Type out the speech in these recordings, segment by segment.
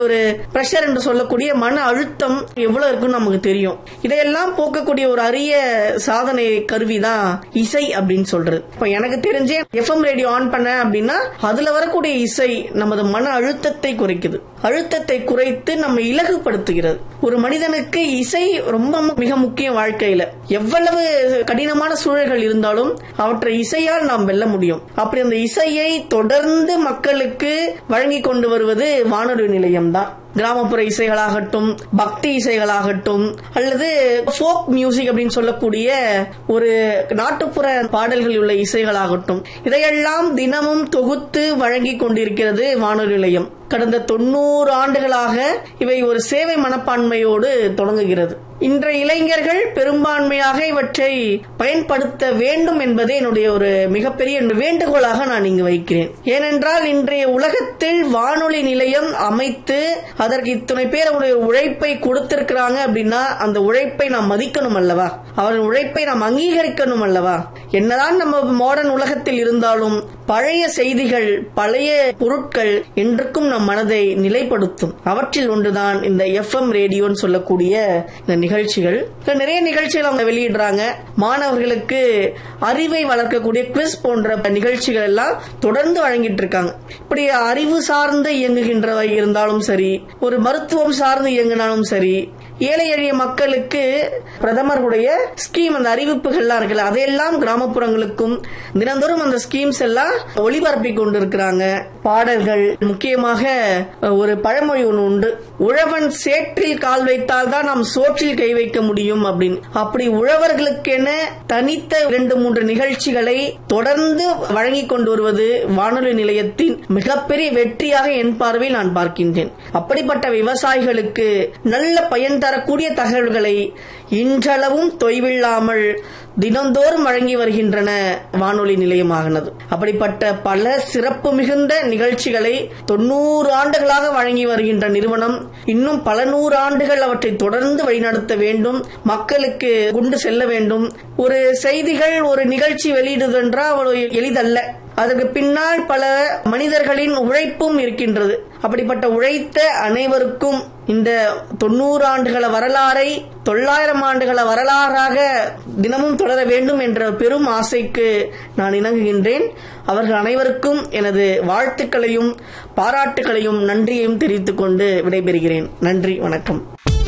ஒரு பிரஷர் என்று சொல்லக்கூடிய மன அழுத்தம் எவ்வளவு இருக்குன்னு நமக்கு தெரியும் இதையெல்லாம் போக்கக்கூடிய ஒரு அரிய சாதனை கருவி தான் இசை அப்படின்னு சொல்றது இப்ப எனக்கு தெரிஞ்சே எஃப்எம் ரேடியோ ஆன் பண்ண அப்படின்னா அதுல வரக்கூடிய இசை நமது மன அழுத்தத்தை குறைக்குது அழுத்தத்தை குறைத்து நம்ம இலகுபடுத்துகிறது ஒரு மனிதனுக்கு இசை ரொம்ப மிக முக்கியம் வாழ்க்கையில எவ்வளவு கடினமான சூழல்கள் இருந்தாலும் அவற்றை இசையால் நாம் வெல்ல முடியும் அப்படி அந்த இசையை தொடர்ந்து மக்களுக்கு வழங்கி கொண்டு வருவது வானொலி நிலையம் தான் கிராமப்புற இசைகளாகட்டும் பக்தி இசைகளாகட்டும் அல்லது ஃபோக் மியூசிக் அப்படின்னு சொல்லக்கூடிய ஒரு நாட்டுப்புற பாடல்கள் உள்ள இசைகளாகட்டும் இதையெல்லாம் தினமும் தொகுத்து வழங்கி கொண்டிருக்கிறது வானொலி நிலையம் கடந்த தொண்ணூறு ஆண்டுகளாக இவை ஒரு சேவை மனப்பான்மையோடு தொடங்குகிறது இன்றைய இளைஞர்கள் பெரும்பான்மையாக இவற்றை பயன்படுத்த வேண்டும் என்பதே என்னுடைய ஒரு மிகப்பெரிய வேண்டுகோளாக நான் இங்கு வைக்கிறேன் ஏனென்றால் இன்றைய உலகத்தில் வானொலி நிலையம் அமைத்து அதற்கு இத்தனை பேர் அவருடைய உழைப்பை கொடுத்திருக்கிறாங்க அப்படின்னா அந்த உழைப்பை நாம் மதிக்கணும் அல்லவா அவரின் உழைப்பை நாம் அங்கீகரிக்கணும் அல்லவா என்னதான் நம்ம மாடர்ன் உலகத்தில் இருந்தாலும் பழைய செய்திகள் பழைய பொருட்கள் என்றுக்கும் நம் மனதை நிலைப்படுத்தும் அவற்றில் ஒன்றுதான் இந்த எஃப்எம் ரேடியோன்னு சொல்லக்கூடிய இந்த நிகழ்ச்சிகள் நிறைய நிகழ்ச்சிகள் அவங்க வெளியிடுறாங்க மாணவர்களுக்கு அறிவை வளர்க்கக்கூடிய குவிஸ் போன்ற நிகழ்ச்சிகள் எல்லாம் தொடர்ந்து வழங்கிட்டு இருக்காங்க இப்படி அறிவு சார்ந்து இயங்குகின்றவை இருந்தாலும் சரி ஒரு மருத்துவம் சார்ந்து இயங்கினாலும் சரி ஏழை எளிய மக்களுக்கு பிரதமருடைய ஸ்கீம் அந்த அறிவிப்புகள்லாம் இருக்குல்ல அதையெல்லாம் கிராமப்புறங்களுக்கும் தினந்தோறும் அந்த ஸ்கீம்ஸ் எல்லாம் ஒளிபரப்பி கொண்டிருக்கிறாங்க பாடல்கள் முக்கியமாக ஒரு பழமொழி ஒன்று உண்டு உழவன் சேற்றில் கால் வைத்தால் தான் நாம் சோற்றில் கை வைக்க முடியும் அப்படின்னு அப்படி உழவர்களுக்கென தனித்த இரண்டு மூன்று நிகழ்ச்சிகளை தொடர்ந்து வழங்கி கொண்டு வருவது வானொலி நிலையத்தின் மிகப்பெரிய வெற்றியாக என் பார்வையில் நான் பார்க்கின்றேன் அப்படிப்பட்ட விவசாயிகளுக்கு நல்ல பயன் தரக்கூடிய தகவல்களை இன்றளவும் தொய்வில்லாமல் தினந்தோறும் வழங்கி வருகின்றன வானொலி நிலையமாகினது அப்படிப்பட்ட பல சிறப்பு மிகுந்த நிகழ்ச்சிகளை தொண்ணூறு ஆண்டுகளாக வழங்கி வருகின்ற நிறுவனம் இன்னும் பல நூறு ஆண்டுகள் அவற்றை தொடர்ந்து வழிநடத்த வேண்டும் மக்களுக்கு கொண்டு செல்ல வேண்டும் ஒரு செய்திகள் ஒரு நிகழ்ச்சி வெளியிடுதென்றால் அவ்வளவு எளிதல்ல அதற்கு பின்னால் பல மனிதர்களின் உழைப்பும் இருக்கின்றது அப்படிப்பட்ட உழைத்த அனைவருக்கும் இந்த தொண்ணூறு ஆண்டுகள வரலாறை தொள்ளாயிரம் ஆண்டுகள வரலாறாக தினமும் தொடர வேண்டும் என்ற பெரும் ஆசைக்கு நான் இணங்குகின்றேன் அவர்கள் அனைவருக்கும் எனது வாழ்த்துக்களையும் பாராட்டுகளையும் நன்றியையும் தெரிவித்துக் கொண்டு விடைபெறுகிறேன் நன்றி வணக்கம்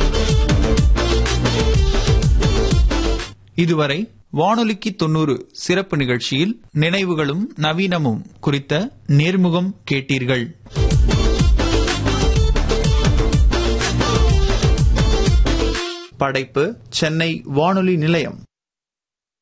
இதுவரை வானொலிக்கு தொண்ணூறு சிறப்பு நிகழ்ச்சியில் நினைவுகளும் நவீனமும் குறித்த நேர்முகம் கேட்டீர்கள் படைப்பு சென்னை வானொலி நிலையம்